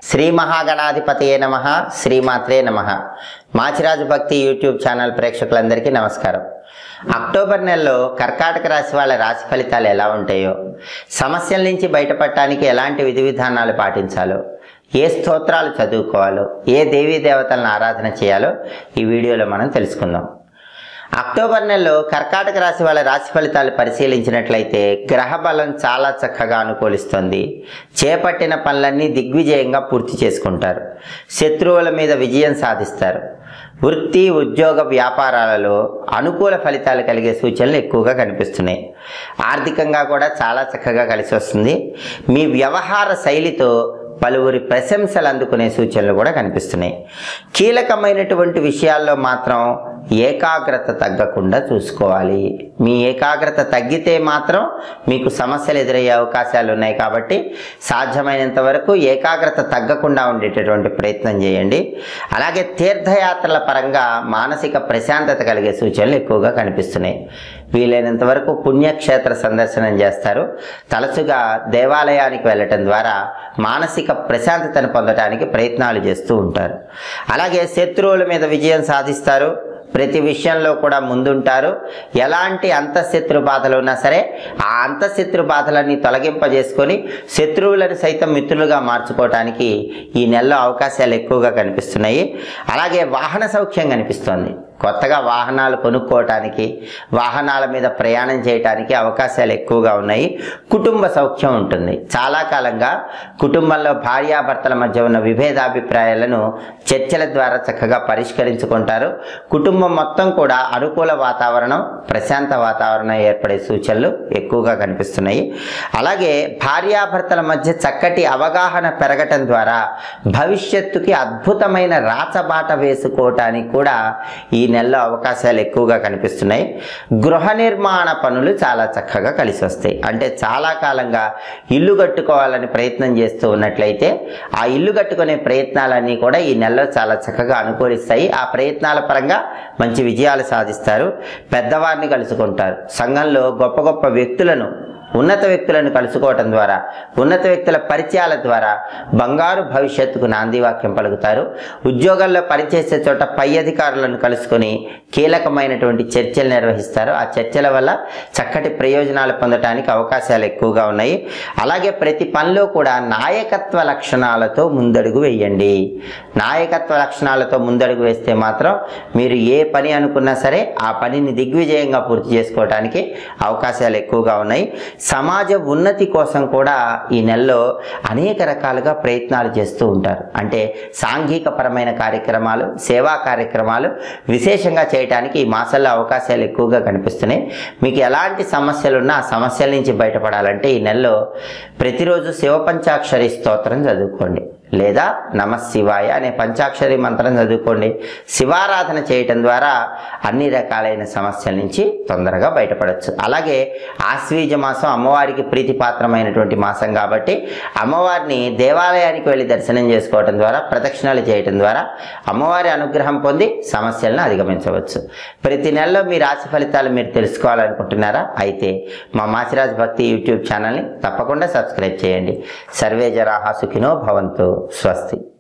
శ్రీ మహాగణాధిపతయే నమ శ్రీమాత్రే నమ మాచిరాజు భక్తి యూట్యూబ్ ఛానల్ ప్రేక్షకులందరికీ నమస్కారం అక్టోబర్ నెలలో కర్కాటక రాశి వాళ్ళ రాశి ఫలితాలు ఎలా ఉంటాయో సమస్యల నుంచి బయటపడటానికి ఎలాంటి విధి విధానాలు పాటించాలో ఏ స్తోత్రాలు చదువుకోవాలో ఏ దేవీ దేవతలను ఆరాధన చేయాలో ఈ వీడియోలో మనం తెలుసుకుందాం అక్టోబర్ నెలలో కర్కాటక రాశి వాళ్ళ రాశి ఫలితాలు పరిశీలించినట్లయితే గ్రహ బలం చాలా చక్కగా అనుకూలిస్తుంది చేపట్టిన పనులన్నీ దిగ్విజయంగా పూర్తి చేసుకుంటారు శత్రువుల మీద విజయం సాధిస్తారు వృత్తి ఉద్యోగ వ్యాపారాలలో అనుకూల ఫలితాలు కలిగే సూచనలు ఎక్కువగా కనిపిస్తున్నాయి ఆర్థికంగా కూడా చాలా చక్కగా కలిసి వస్తుంది మీ వ్యవహార శైలితో పలువురి ప్రశంసలు అందుకునే సూచనలు కూడా కనిపిస్తున్నాయి కీలకమైనటువంటి విషయాల్లో మాత్రం ఏకాగ్రత తగ్గకుండా చూసుకోవాలి మీ ఏకాగ్రత తగ్గితే మాత్రం మీకు సమస్యలు ఎదురయ్యే అవకాశాలు ఉన్నాయి కాబట్టి సాధ్యమైనంత వరకు ఏకాగ్రత తగ్గకుండా ఉండేటటువంటి ప్రయత్నం చేయండి అలాగే తీర్థయాత్రల పరంగా మానసిక ప్రశాంతత కలిగే సూచనలు ఎక్కువగా కనిపిస్తున్నాయి వీలైనంత వరకు పుణ్యక్షేత్ర సందర్శనం చేస్తారు తరచుగా దేవాలయానికి వెళ్ళటం ద్వారా మానసిక ప్రశాంతతను పొందడానికి ప్రయత్నాలు చేస్తూ ఉంటారు అలాగే శత్రువుల మీద విజయం సాధిస్తారు ప్రతి విషయంలో కూడా ముందుంటారు ఎలాంటి అంతఃశత్రు బాధలు ఉన్నా సరే ఆ అంతఃశత్రు బాధలన్నీ తొలగింపజేసుకొని శత్రువులను సైతం మిత్రులుగా మార్చుకోవటానికి ఈ నెలలో అవకాశాలు ఎక్కువగా కనిపిస్తున్నాయి అలాగే వాహన సౌఖ్యం కనిపిస్తోంది కొత్తగా వాహనాలు కొనుక్కోవటానికి వాహనాల మీద ప్రయాణం చేయటానికి అవకాశాలు ఎక్కువగా ఉన్నాయి కుటుంబ సౌఖ్యం ఉంటుంది చాలా కాలంగా కుటుంబంలో భార్యాభర్తల మధ్య ఉన్న విభేదాభిప్రాయాలను చర్చల ద్వారా చక్కగా పరిష్కరించుకుంటారు కుటుంబం మొత్తం కూడా అనుకూల వాతావరణం ప్రశాంత వాతావరణం ఏర్పడే సూచనలు ఎక్కువగా కనిపిస్తున్నాయి అలాగే భార్యాభర్తల మధ్య చక్కటి అవగాహన పెరగటం ద్వారా భవిష్యత్తుకి అద్భుతమైన రాచబాట వేసుకోవటానికి కూడా ఈ నెలలో అవకాశాలు ఎక్కువగా కనిపిస్తున్నాయి గృహ నిర్మాణ పనులు చాలా చక్కగా కలిసి వస్తాయి అంటే చాలా కాలంగా ఇల్లు కట్టుకోవాలని ప్రయత్నం చేస్తూ ఉన్నట్లయితే ఆ ఇల్లు కట్టుకునే ప్రయత్నాలన్నీ కూడా ఈ నెలలో చాలా చక్కగా అనుకూలిస్తాయి ఆ ప్రయత్నాల పరంగా మంచి విజయాలు సాధిస్తారు పెద్దవారిని కలుసుకుంటారు సంఘంలో గొప్ప గొప్ప వ్యక్తులను ఉన్నత వ్యక్తులను కలుసుకోవటం ద్వారా ఉన్నత వ్యక్తుల పరిచయాల ద్వారా బంగారు భవిష్యత్తుకు నాంది వాక్యం పలుకుతారు ఉద్యోగాల్లో పనిచేసే చోట పై అధికారులను కలుసుకొని కీలకమైనటువంటి చర్చలు నిర్వహిస్తారు ఆ చర్చల వల్ల చక్కటి ప్రయోజనాలు పొందడానికి అవకాశాలు ఎక్కువగా ఉన్నాయి అలాగే ప్రతి పనిలో కూడా నాయకత్వ లక్షణాలతో ముందడుగు వేయండి నాయకత్వ లక్షణాలతో ముందడుగు వేస్తే మాత్రం మీరు ఏ పని అనుకున్నా సరే ఆ పనిని దిగ్విజయంగా పూర్తి చేసుకోవడానికి అవకాశాలు ఎక్కువగా ఉన్నాయి సమాజ ఉన్నతి కోసం కూడా ఈ నెలలో అనేక రకాలుగా ప్రయత్నాలు చేస్తూ ఉంటారు అంటే సాంఘిక పరమైన కార్యక్రమాలు సేవా కార్యక్రమాలు విశేషంగా చేయడానికి ఈ మాసంలో అవకాశాలు ఎక్కువగా కనిపిస్తున్నాయి మీకు ఎలాంటి సమస్యలు ఉన్నా ఆ సమస్యల నుంచి బయటపడాలంటే ఈ నెలలో ప్రతిరోజు శివపంచాక్షరి స్తోత్రం చదువుకోండి లేదా నమ శివాయ అనే పంచాక్షరి మంత్రం చదువుకోండి శివారాధన చేయటం ద్వారా అన్ని రకాలైన సమస్యల నుంచి తొందరగా బయటపడవచ్చు అలాగే ఆశ్వీజ మాసం అమ్మవారికి ప్రీతిపాత్రమైనటువంటి మాసం కాబట్టి అమ్మవారిని దేవాలయానికి వెళ్ళి దర్శనం చేసుకోవటం ద్వారా ప్రదక్షిణాలు చేయటం ద్వారా అమ్మవారి అనుగ్రహం పొంది సమస్యలను అధిగమించవచ్చు ప్రతి నెలలో మీ రాశి ఫలితాలు మీరు తెలుసుకోవాలనుకుంటున్నారా అయితే మా మాచిరాజ్ భక్తి యూట్యూబ్ ఛానల్ని తప్పకుండా సబ్స్క్రైబ్ చేయండి సర్వే జరాహ సుఖినో భవంతు స్వస్తి